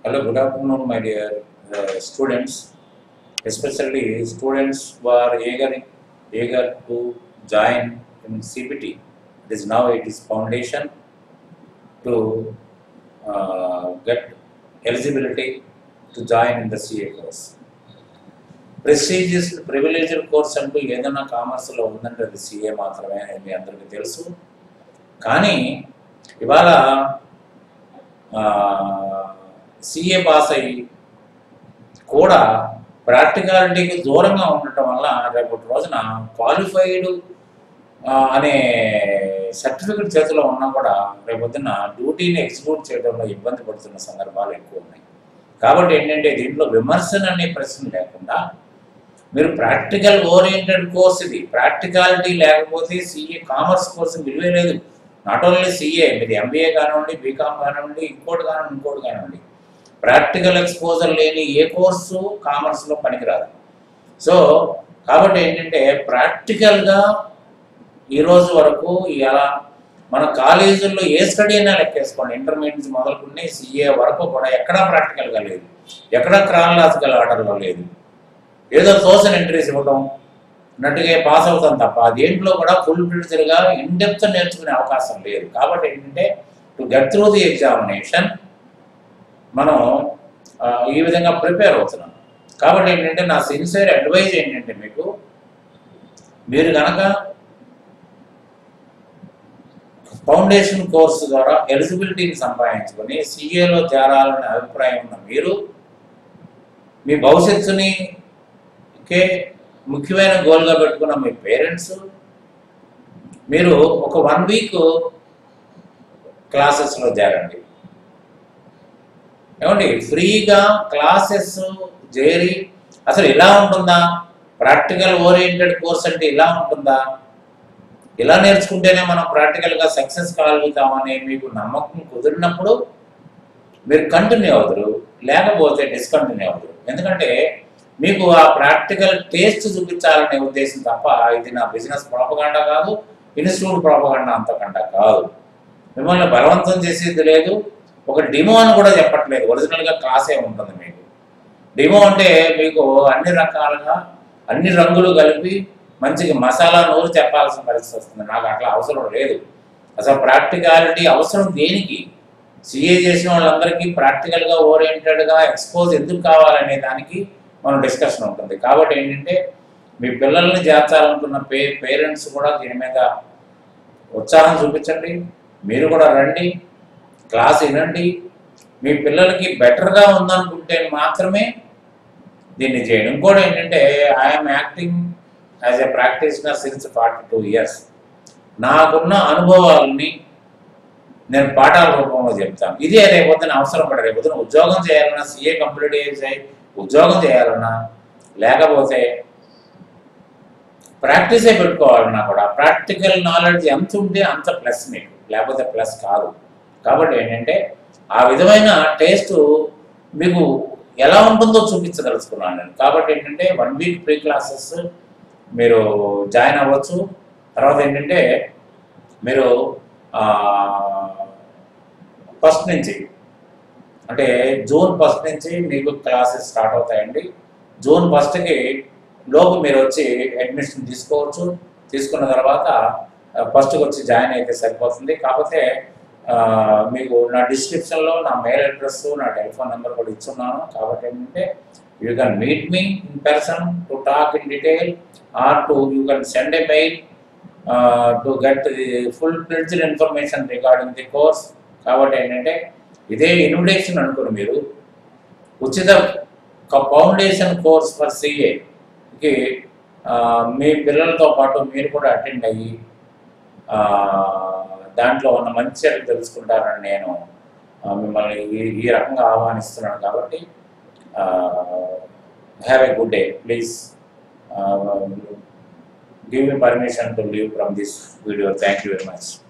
Hello, good afternoon, my dear uh, students, especially students who are eager, eager to join in CPT. It is now it is foundation to uh, get eligibility to join in the CA course. Prestigious privileged course అంటూ ఏదైనా కామర్స్లో ఉందంటే అది CA మాత్రమే అని మీ అందరికీ తెలుసు కానీ ఇవాళ సిఏ పాస్ అయ్యి కూడా ప్రాక్టికాలిటీకి దూరంగా ఉండటం వల్ల రేపటి రోజున క్వాలిఫైడ్ అనే సర్టిఫికెట్ చేతిలో ఉన్నా కూడా రేపొద్దున డ్యూటీని ఎగ్జిక్యూట్ చేయడంలో ఇబ్బంది పడుతున్న సందర్భాలు ఎక్కువ ఉన్నాయి కాబట్టి ఏంటంటే దీంట్లో విమర్శన అనే ప్రశ్న లేకుండా మీరు ప్రాక్టికల్ ఓరియంటెడ్ కోర్స్ ఇది ప్రాక్టికాలిటీ లేకపోతే సిఏ కామర్స్ కోర్సు విలువే లేదు నాట్ ఓన్లీ సిఏ మీరు ఎంబీఏ కానివ్వండి బీకామ్ కానివ్వండి ఇంకోటి కానివ్వండి ఇంకోటి కానివ్వండి ప్రాక్టికల్ ఎక్స్పోజర్ లేని ఏ కోర్సు కామర్స్లో పనికిరాదు సో కాబట్టి ఏంటంటే ప్రాక్టికల్గా ఈ రోజు వరకు ఇలా మన కాలేజీల్లో ఏ స్టడీ అయినా లెక్కేసుకోండి ఇంటర్మీడియట్ నుంచి మొదలుకుని సిఏ వరకు కూడా ఎక్కడా ప్రాక్టికల్గా లేదు ఎక్కడా క్రాన్లాజికల్ ఆర్డర్లో లేదు ఏదో సోషల్ ఎంట్రీస్ ఇవ్వడం నట్టుగా పాస్ అవుతాం తప్ప దేంట్లో కూడా ఫుల్ ఫ్లెడ్జ్డ్గా ఇన్డెప్త్ నేర్చుకునే అవకాశం లేదు కాబట్టి ఏంటంటే to get through the examination మనం ఆ, ఈ విధంగా ప్రిపేర్ అవుతున్నాం కాబట్టి ఏంటంటే నా సిన్సియర్ అడ్వైజ్ ఏంటంటే మీకు మీరు కనుక ఫౌండేషన్ కోర్సు ద్వారా ఎలిజిబిలిటీని సంపాదించుకొని సిఏలో చేరాలనే అభిప్రాయం ఉన్న మీరు మీ భవిష్యత్తుని కే ముఖ్యమైన గోల్గా పెట్టుకున్న మీ పేరెంట్స్ మీరు ఒక వన్ వీక్ క్లాసెస్లో చేరండి ఏమండి ఫ్రీగా క్లాసెస్ చేరి అసలు ఇలా ఉంటుందా ప్రాక్టికల్ ఓరియంటెడ్ కోర్స్ అంటే ఇలా ఉంటుందా ఇలా నేర్చుకుంటేనే మనం ప్రాక్టికల్గా సక్సెస్ కాగలుగుతామని మీకు నమ్మకం కుదిరినప్పుడు మీరు కంటిన్యూ అవుతారు లేకపోతే డిస్కంటిన్యూ అవుతారు ఎందుకంటే మీకు ఆ ప్రాక్టికల్ టేస్ట్ చూపించాలనే ఉద్దేశం తప్ప ఇది నా బిజినెస్ ప్రాపగాండా కాదు ఇన్స్టిట్యూట్ ప్రాపగాండా అంతకంట కాదు మిమ్మల్ని బలవంతం చేసేది లేదు ఒక డిమో అని కూడా చెప్పట్లేదు ఒరిజినల్గా క్లాసే ఉంటుంది మీకు డిమో అంటే మీకు అన్ని రకాలుగా అన్ని రంగులు కలిపి మంచిగా మసాలా నూరు చెప్పాల్సిన పరిస్థితి వస్తుంది నాకు అట్లా అవసరం లేదు అసలు ప్రాక్టికాలిటీ అవసరం దేనికి సిఏ చేసిన వాళ్ళందరికీ ప్రాక్టికల్గా ఓరియంటెడ్గా ఎక్స్పోజ్ ఎందుకు కావాలనే దానికి మనం డిస్కషన్ ఉంటుంది కాబట్టి ఏంటంటే మీ పిల్లల్ని చేర్చాలనుకున్న పే పేరెంట్స్ కూడా దీని మీద ఉత్సాహం చూపించండి మీరు కూడా రండి క్లాస్ వినండి మీ పిల్లలకి బెటర్గా ఉందనుకుంటే మాత్రమే దీన్ని చేయండి ఇంకోటి ఏంటంటే I'm acting as a practitioner since forty two years నాకున్న అనుభవాలని నేను పాఠాల రూపంలో చెప్తాను ఇదే రేపొద్దున అవసరం పడే రేపొద్దున ఉద్యోగం చేయాలన్నా సీఏ కంప్లీట్ చేసి ఉద్యోగం చేయాలన్నా లేకపోతే ప్రాక్టీసే పెట్టుకోవాలన్నా కూడా ప్రాక్టికల్ నాలెడ్జ్ ఎంత ఉంటే అంత ప్లస్ మీకు లేకపోతే ప్లస్ కాదు కాబట్టి ఏంటంటే ఆ విధమైన టేస్ట్ మీకు ఎలా ఉంటుందో చూపించదలుచుకున్నాను నేను కాబట్టి ఏంటంటే వన్ వీక్ ప్రీ క్లాసెస్ మీరు జాయిన్ అవ్వచ్చు తర్వాత ఏంటంటే మీరు ఫస్ట్ నుంచి అంటే జూన్ ఫస్ట్ నుంచి మీకు క్లాసెస్ స్టార్ట్ అవుతాయండి జూన్ ఫస్ట్కి లోపు మీరు వచ్చి అడ్మిషన్ తీసుకోవచ్చు తీసుకున్న తర్వాత ఫస్ట్కి వచ్చి జాయిన్ అయితే సరిపోతుంది కాకపోతే ఆ, మీకు నా డిస్క్రిప్షన్లో నా మెయిల్ అడ్రస్ నా టెలిఫోన్ నెంబర్ కూడా ఇచ్చున్నాను కాబట్టి ఏంటంటే you can meet me in person to talk in detail or to you can send a mail to get the full fledged information regarding the course కాబట్టి ఏంటంటే ఇదే ఇన్విటేషన్ అనుకోరు మీరు ఉచిత ఫౌండేషన్ కోర్స్ ఫర్ సిఏకి మీ పిల్లలతో పాటు మీరు కూడా అటెండ్ అయ్యి ఆ, దాంట్లో ఉన్న మంచి చెడు తెలుసుకుంటారని నేను ఆ, మిమ్మల్ని ఈ ఈ రకంగా ఆహ్వానిస్తున్నాను కాబట్టి have a good day please give me permission to leave from this video thank you very much